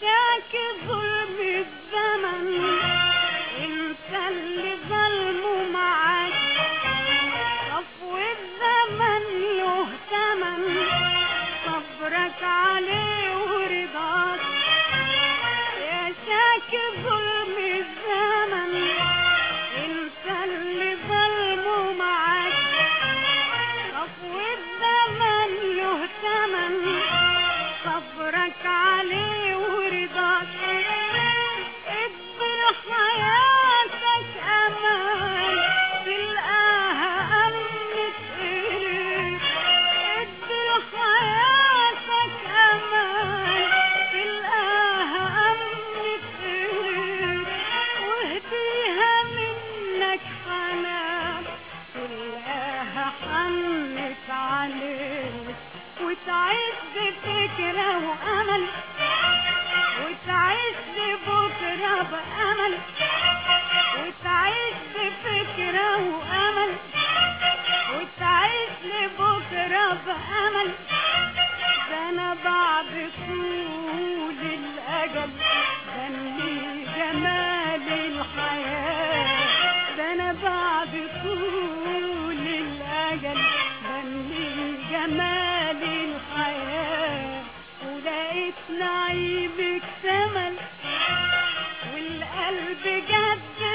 شاكي ظلم الزمن انت اللي ظلمه معاك صفو الزمن له تمن صبرك عليه ورضاك يا شاكي ظلم الزمن انت اللي ظلمه معاك صفو الزمن له تمن صبرك عليه ورضاك اجبر حياتك امان تلقاها امنت اليك اجبر حياتك امان تلقاها امنت اليك واهديها منك حنان تلقاها حنت عليك وتعيش بفكرة وأمل وتعيش لبكرة بأمل وتعيش بفكرة وأمل وتعيش لبكرة بأمل ده أنا بعد طول الأجل بني جمال الحياة ده أنا بعد طول الأجل بني جمال الحياة ولقيت نعيمك ثمن والقلب جد